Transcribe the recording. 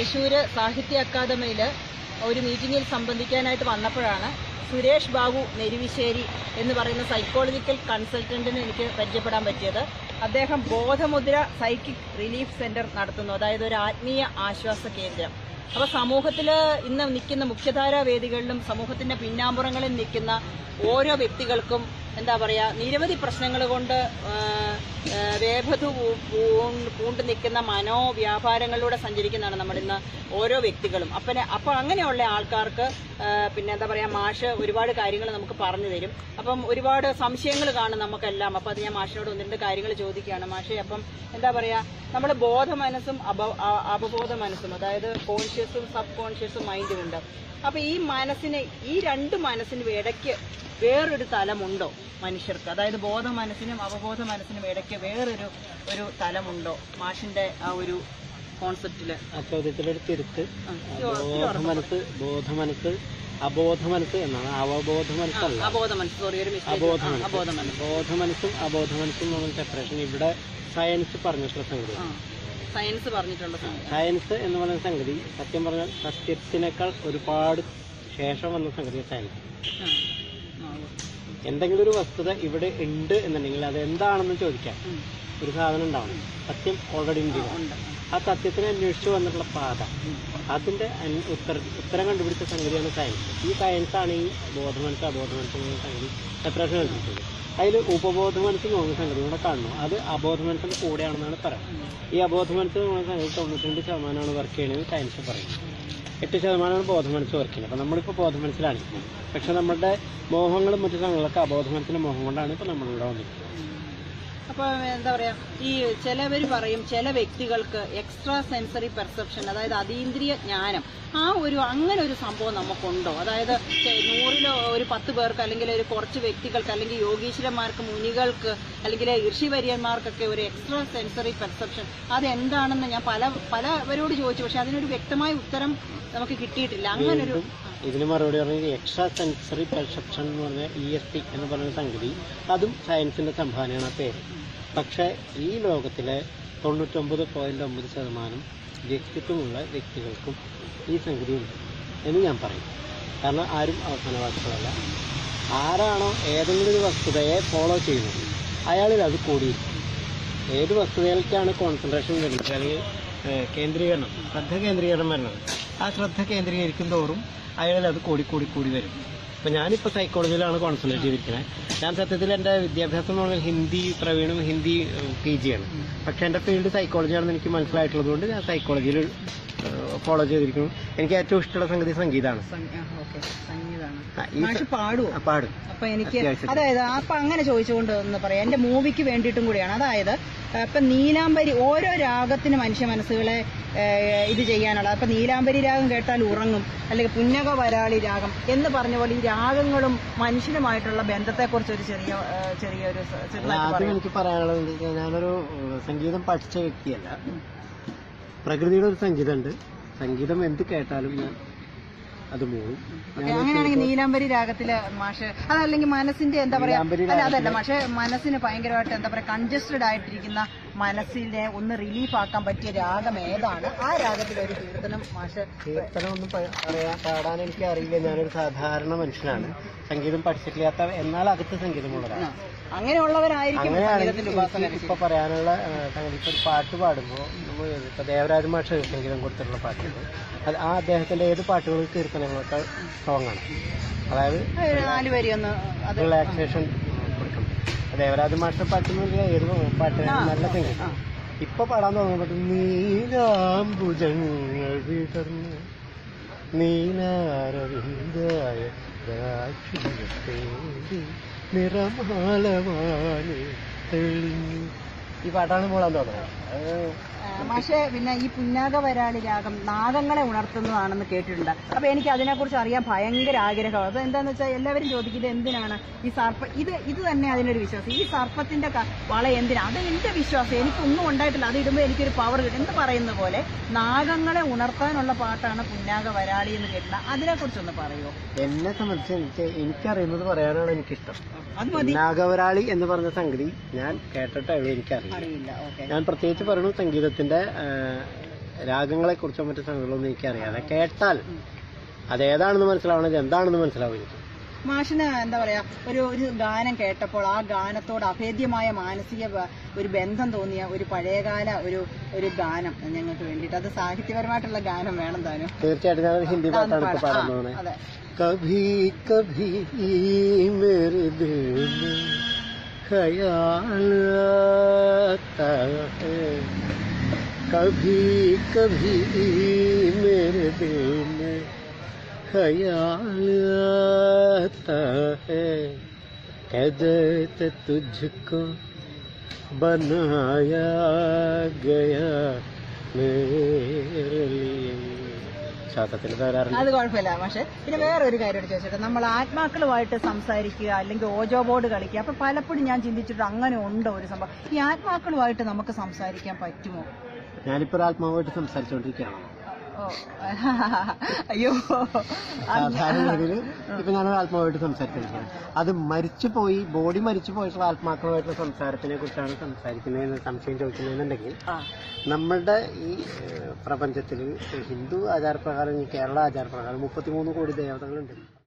തൃശ്ശൂര് സാഹിത്യ അക്കാദമിയിൽ ഒരു മീറ്റിംഗിൽ സംബന്ധിക്കാനായിട്ട് വന്നപ്പോഴാണ് സുരേഷ് ബാബു നെരുവിശ്ശേരി എന്ന് പറയുന്ന സൈക്കോളജിക്കൽ കൺസൾട്ടന്റിനെ എനിക്ക് പരിചയപ്പെടാൻ പറ്റിയത് അദ്ദേഹം ബോധമുദ്ര സൈക്കിക് റിലീഫ് സെന്റർ നടത്തുന്നു അതായത് ഒരു ആത്മീയ ആശ്വാസ കേന്ദ്രം അപ്പൊ സമൂഹത്തിൽ ഇന്ന് നിൽക്കുന്ന മുഖ്യധാരാ വേദികളിലും സമൂഹത്തിന്റെ പിന്നാമ്പുറങ്ങളിൽ നിൽക്കുന്ന ഓരോ വ്യക്തികൾക്കും എന്താ പറയാ നിരവധി പ്രശ്നങ്ങൾ കൊണ്ട് ആ, ആ, വേപതു പൂ- പൂണ്ട് പൂണ്ട് നിൽക്കുന്ന മനോവ്യാപാരങ്ങളിലൂടെ സഞ്ചരിക്കുന്നതാണ് നമ്മുടെ ഇന്ന് ഓരോ വ്യക്തികളും അപ്പനെ അപ്പൊ അങ്ങനെയുള്ള ആൾക്കാർക്ക് ആ, പിന്നെ എന്താ പറയാ മാഷ് ഒരുപാട് കാര്യങ്ങൾ നമുക്ക് പറഞ്ഞു തരും അപ്പം ഒരുപാട് സംശയങ്ങൾ കാണും നമുക്കെല്ലാം അപ്പൊ അത് ഞാൻ മാഷിനോട് ഒന്ന് രണ്ട് കാര്യങ്ങൾ ചോദിക്കുകയാണ് മാഷെ അപ്പം എന്താ പറയാ നമ്മൾ ബോധ മനസ്സും അബ അ- അപബോധ മനസ്സും അതായത് കോൺഷ്യസും സബ് കോൺഷ്യസും മൈൻഡും ഉണ്ട് അപ്പൊ ഈ മനസ്സിന് ഈ രണ്ട് മനസ്സിനും ഇടയ്ക്ക് വേറൊരു തലമുണ്ടോ മനുഷ്യർക്ക് അതായത് ബോധ മനസ്സിനും അവബോധ മനസ്സിനും ഇടയ്ക്ക് വേറൊരു ഒരു തലമുണ്ടോ മാഷിന്റെ ആ ഒരു കോൺസെപ്റ്റില് ആ ചോദ്യത്തിലൊരു തിരുത്ത് ആ, ഇത്തിരി ഉറ- ഇത്തിരി ബോധ ഉറപ്പ്. മനസ്സ് ബോധ മനസ്സ് അബോധ മനസ്സ് എന്നാണ് അവബോധ ആ, മനസ്സല്ല അബോധ മനസ്സ് സോറി ഒരു അബോധ മിസ്റ്റേക്ക് മനസ്സ് അബോധ മനസ്സ് ബോധ മനസ്സും അബോധ മനസ്സും എന്ന് പറയുന്ന സെപ്പറേഷൻ ഇവിടെ സയൻസ് പറഞ്ഞിട്ടുള്ള സംഗതി ആ സയൻസ് പറഞ്ഞിട്ടുള്ള സംഗതി സയൻസ് എന്ന് പറയുന്ന സംഗതി സത്യം പറഞ്ഞാൽ സത്യത്തിനേക്കാൾ ഒരുപാട് ശേഷം വന്ന സംഗതി സയൻസ് ആ. ആ, ഓ. എന്തെങ്കിലും ഒരു വസ്തുത ഇവിടെ ഉണ്ട് എന്നുണ്ടെങ്കിൽ അത് എന്താണെന്ന് ചോദിക്കാം ഉം. ഒരു സാധനം ഉണ്ടാവണം സത്യം ഓൾറെഡി ഉണ്ട് ഇവിടെ. ഉണ്ട് ആ സത്യത്തിനെ അന്വേഷിച്ച് വന്നിട്ടുള്ള പാത അതിന്റെ അൻ- ഉത്തര ഉത്തരം കണ്ടുപിടിച്ച സംഗതിയാണ് സയൻസ് ഈ സയൻസാണ് ഈ ബോധമനസ് അബോധമനസ് എന്ന സംഗതി സെപ്പറേഷൻ കണ്ടുപിടിച്ചത് അതിൽ ഉപബോധ മനസ്സ് എന്ന് പറയുന്ന സംഗതി കൂടെ കാണുന്നു അത് അബോധ മനസ്സിന്റെ കൂടെയാണെന്നാണ് പറയുന്നത് ഈ അബോധ മനസ്സ് എന്ന് പറയുന്ന സംഗതി തൊണ്ണൂറ്റിരണ്ട് ശതമാനമാണ് വർക്ക് ചെയ്യണത് സയൻസ് പറയുന്നത് എട്ട് ശതമാനമാണ് ബോധ മനസ്സ് വർക്ക് ചെയ്യുന്നത് അപ്പം നമ്മളിപ്പോൾ ബോധ മനസ്സിലാണ് പക്ഷെ നമ്മുടെ മോഹങ്ങളും മറ്റു സംഗതികളൊക്കെ അബോധ മനസ്സിന്റെ മോഹം കൊണ്ടാണ് ഇപ്പം നമ്മളിവിടെ വന്നിരിക്കുന്നത് അപ്പൊ എന്താ പറയാ ഈ ചിലവർ പറയും ചില വ്യക്തികൾക്ക് എക്സ്ട്രാ സെൻസറി പെർസെപ്ഷൻ അതായത് അതീന്ദ്രിയ ജ്ഞാനം ആ ഒരു അങ്ങനെ ഒരു സംഭവം നമുക്കുണ്ടോ അതായത് ചെ- നൂറിലോ ഒരു പത്ത് പേർക്ക് അല്ലെങ്കിൽ ഒരു കുറച്ച് വ്യക്തികൾക്ക് അല്ലെങ്കിൽ യോഗീശ്വരന്മാർക്ക് മുനികൾക്ക് അല്ലെങ്കിൽ ഋഷിവര്യന്മാർക്കൊക്കെ ഒരു എക്സ്ട്രാ സെൻസറി പെർസെപ്ഷൻ അതെന്താണെന്ന് ഞാൻ പല പലവരോട് ചോദിച്ചു പക്ഷെ അതിനൊരു വ്യക്തമായ ഉത്തരം നമുക്ക് കിട്ടിയിട്ടില്ല അങ്ങനൊരു ഇതിന് മറുപടി പറഞ്ഞത് എക്സ്ട്രാ സെൻസറി പെർസെപ്ഷൻ എന്ന് പറഞ്ഞ ഇ എസ് ടി എന്ന് പറയുന്ന സംഗതി അതും സയൻസിന്റെ സംഭാവനയാണ് ആ പേര് പക്ഷേ ഈ ലോകത്തിലെ തൊണ്ണൂറ്റൊമ്പത് പോയിന്റ് ഒമ്പത് ശതമാനം വ്യക്തിത്വമുള്ള വ്യക്തികൾക്കും ഈ സംഗതി ഉണ്ട് എന്ന് ഞാൻ പറയും കാരണം ആരും അവസാനവാസികളല്ല ആരാണോ ഏതെങ്കിലും ഒരു വസ്തുതയെ ഫോളോ ചെയ്യുന്നത് അയാളിൽ അത് കൂടിയിരിക്കും ഏത് വസ്തുതയിലേക്കാണ് കോൺസെൻട്രേഷൻ വരുന്നത് അല്ലെങ്കിൽ ഏഹ്, കേന്ദ്രീകരണം ശ്രദ്ധ കേന്ദ്രീകരണം വരുന്നത് ആ ശ്രദ്ധ കേന്ദ്രീകരിക്കും തോറും അയാളിൽ അത് കൂടി കൂടി കൂടി വരും ഇപ്പം ഞാനിപ്പോൾ സൈക്കോളജിയിലാണ് കോൺസെൻട്രേറ്റ് ചെയ്തിരിക്കുന്നത് ഞാൻ സത്യത്തിൽ എൻ്റെ വിദ്യാഭ്യാസം എന്ന് പറഞ്ഞാൽ ഹിന്ദി പ്രവീണും ഹിന്ദി പി ജിയാണ് പക്ഷേ എൻ്റെ ഫീൽഡ് സൈക്കോളജിയാണെന്ന് എനിക്ക് മനസ്സിലായിട്ടുള്ളത് കൊണ്ട് ഞാൻ സൈക്കോളജിയിൽ ഫോളോ ചെയ്തിരിക്കുന്നു എനിക്ക് ഏറ്റവും ഇഷ്ടമുള്ള സംഗതി സംഗീതമാണ് ഓക്കെ സംഗീതാണ് ആ, ഈ മാഷ് പാടുവോ ആ, പാടും അപ്പൊ എനിക്ക് അത്യാവശ്യം. അതായത് അപ്പൊ അങ്ങനെ ചോദിച്ചുകൊണ്ട് ഒന്ന് പറയാം എന്റെ മൂവിക്ക് വേണ്ടിയിട്ടും കൂടിയാണ് അതായത് ഇപ്പൊ നീലാംബരി ഓരോ രാഗത്തിന് മനുഷ്യ മനസ്സുകളെ ഏഹ്, ഇത് ചെയ്യാനുള്ള അപ്പൊ നീലാംബരി രാഗം കേട്ടാൽ ഉറങ്ങും അല്ലെങ്കിൽ പുന്നക വരാളി രാഗം എന്ന് പറഞ്ഞ പോലെ ഈ രാഗങ്ങളും മനുഷ്യനുമായിട്ടുള്ള ബന്ധത്തെക്കുറിച്ച് ഒരു ചെറിയ ഏഹ്, ചെറിയൊരു സ- അല്ല, ചെറുതായിട്ട് ആദ്യം പറയാം എനിക്ക് പറയാനുള്ളത് എന്താ വെച്ചാൽ ഞാനൊരു ഏഹ്, സംഗീതം പഠിച്ച വ്യക്തിയല്ല പ്രകൃതിയുടെ ഒരു സംഗീതമുണ്ട് സംഗീതം എന്ത് കേട്ടാലും ഞാൻ അത് മൂളും ഓക്കേ, അങ്ങനെയാണെങ്കിൽ നീലാംബരി രാഗത്തില് മാഷ് അതല്ലെങ്കിൽ മനസ്സിന്റെ എന്താ പറയാ നീലാംബരി അല്ല അതല്ല രാഗത്തില് പക്ഷെ മനസ്സിന് ഭയങ്കരമായിട്ട് എന്താ പറയാ കൺജസ്റ്റഡ് ആയിട്ടിരിക്കുന്ന മനസ്സിനെ ഒന്ന് റിലീഫ് ആക്കാൻ പറ്റിയ രാഗം ഏതാണ് ആ രാഗത്തിൽ ഒരു കീർത്തനം മാഷ് കീർത്തനം ഒന്നും പ- പറയാൻ പാടാൻ എനിക്ക് അറിയില്ല ഞാനൊരു സാധാരണ മനുഷ്യനാണ് സംഗീതം പഠിച്ചിട്ടില്ലാത്ത എന്നാൽ അകത്ത് സംഗീതമുള്ളതാണ് ആ, അങ്ങനെയുള്ളവരായിരിക്കും അങ്ങനെയാണെങ്കിൽ സംഗീതത്തിൽ ഉപാസന എനിക്ക് ഇപ്പൊ പറയാനുള്ള ഏഹ്, സംഗതി ഇപ്പൊ ഒരു പാട്ട് പാടുമ്പോൾ നമ്മൾ ഇപ്പൊ ദേവരാജ മാഷ് സംഗീതം കൊടുത്തിട്ടുള്ള പാട്ടുണ്ട് അത് ആ അദ്ദേഹത്തിന്റെ ഏത് പാട്ടുകളും കീർത്തനങ്ങളൊക്കെ സ്ട്രോങ് ആണ് അതായത് ഒരു നാല് വരി ഒന്ന് അത് റിലാക്സേഷൻ കൊടുക്കണം ദേവരാജ മാഷ്ട പാട്ടിന് ഏത് പാട്ട് ആ, നല്ല ആ. സംഗീതം ഇപ്പൊ പാടാൻ തുടങ്ങുമ്പോൾ നീലാംബുജങ്ങൾ വിടർന്ന് നീലാരവിന്ദായ രാക്ഷിതേടി നിറമാലവാനെ തെളിഞ്ഞു ഈ പാട്ടാണ് മോളാൻ തുടങ്ങുന്നത് അത് ആ, മാഷെ പിന്നെ ഈ പുന്നാക വരാളി രാഗം നാഗങ്ങളെ ഉണർത്തുന്നതാണെന്ന് കേട്ടിട്ടുണ്ട് അപ്പൊ എനിക്ക് അതിനെക്കുറിച്ച് അറിയാൻ ഭയങ്കര ആഗ്രഹമാണ് അത് എന്താന്ന് വെച്ചാൽ എല്ലാവരും ചോദിക്കുന്നത് എന്തിനാണ് ഈ സർപ്പ ഇത് ഇത് തന്നെ അതിനൊരു വിശ്വാസം ഈ സർപ്പത്തിന്റെ ക- വള എന്തിനാ അത് എന്റെ വിശ്വാസം എനിക്കൊന്നും ഉണ്ടായിട്ടില്ല അത് ഇടുമ്പോൾ എനിക്കൊരു പവർ കിട്ടും എന്ന് പറയുന്ന പോലെ നാഗങ്ങളെ ഉണർത്താനുള്ള പാട്ടാണ് പുന്നാക വരാളി എന്ന് കേട്ടില്ല അതിനെക്കുറിച്ചൊന്ന് പറയുമോ എന്നെ സംബന്ധിച്ച് എനിക്ക് എനിക്കറിയുന്നത് പറയാനാണ് എനിക്കിഷ്ടം അത് മതി നാഗവരാളി എന്ന് പറഞ്ഞ സംഗതി ഞാൻ കേട്ടിട്ടേ ഉള്ളൂ എനിക്കറിയില്ല അറിയില്ല ഓക്കെ ഞാൻ പ്രത്യേകിച്ച് പറയുന്നു സംഗീതത്തിന്റെ ആ, രാഗങ്ങളെ കുറിച്ചോ മറ്റു സംഗതികളൊന്നും എനിക്കറിയാതെ കേട്ടാൽ അതേതാണെന്ന് മനസ്സിലാവണത് എന്താണെന്ന് മനസ്സിലാവും എനിക്ക് മാഷിന് എന്താ പറയാ ഒരു ഒരു ഗാനം കേട്ടപ്പോൾ ആ ഗാനത്തോട് അഭേദ്യമായ മാനസിക ബ- ഒരു ബന്ധം തോന്നിയ ഒരു പഴയകാല ഒരു ഒരു ഗാനം ഞങ്ങൾക്ക് വേണ്ടിയിട്ട് അത് സാഹിത്യപരമായിട്ടുള്ള ഗാനം വേണം താനും തീർച്ചയായിട്ടും ഞാൻ ഹിന്ദി പാട്ടാണ് ഇപ്പൊ പാടാൻ പോകുന്നത് അതെ कभी कभी मेरे दिल में ख्याल आता है कभी कभी मेरे दिल में ख्याल आता है कैदत तुझको बनाया गया मेरे लिए ശ്വാസത്തിൽ തകരാറുണ്ട് അത് കുഴപ്പമില്ല പക്ഷെ പിന്നെ വേറെ ഒരു കാര്യം കൂടി ചോദിച്ചോട്ടെ നമ്മൾ ആത്മാക്കളുമായിട്ട് സംസാരിക്കുക അല്ലെങ്കിൽ ഓജോ ബോർഡ് കളിക്കുക അപ്പൊ പലപ്പോഴും ഞാൻ ചിന്തിച്ചിട്ട് അങ്ങനെ ഉണ്ടോ ഒരു സംഭവം ഈ ആത്മാക്കളുമായിട്ട് നമുക്ക് സംസാരിക്കാൻ പറ്റുമോ ഞാനിപ്പോ ഒരാത്മാവായിട്ട് സംസാരിച്ചുകൊണ്ടിരിക്കുകയാണ് ഓ അയ്യോ സാധാരണ രീതിയിൽ ഇപ്പൊ ഞാൻ ആത്മാവായിട്ട് സംസാരിച്ചിരിക്കുകയാണ് അത് മരിച്ചു പോയി ബോഡി മരിച്ചു പോയിട്ടുള്ള ആത്മാക്കളുമായിട്ടുള്ള സംസാരത്തിനെ കുറിച്ചാണ് സംസാരിക്കുന്നതെന്ന് സംശയം ചോദിക്കുന്നതെന്നുണ്ടെങ്കിൽ ആ നമ്മളുടെ ഈ ഏഹ്, പ്രപഞ്ചത്തിൽ ഹിന്ദു ആചാരപ്രകാരം ഈ കേരള ആചാരപ്രകാരം മുപ്പത്തിമൂന്ന് കോടി ദേവതകളുണ്ട്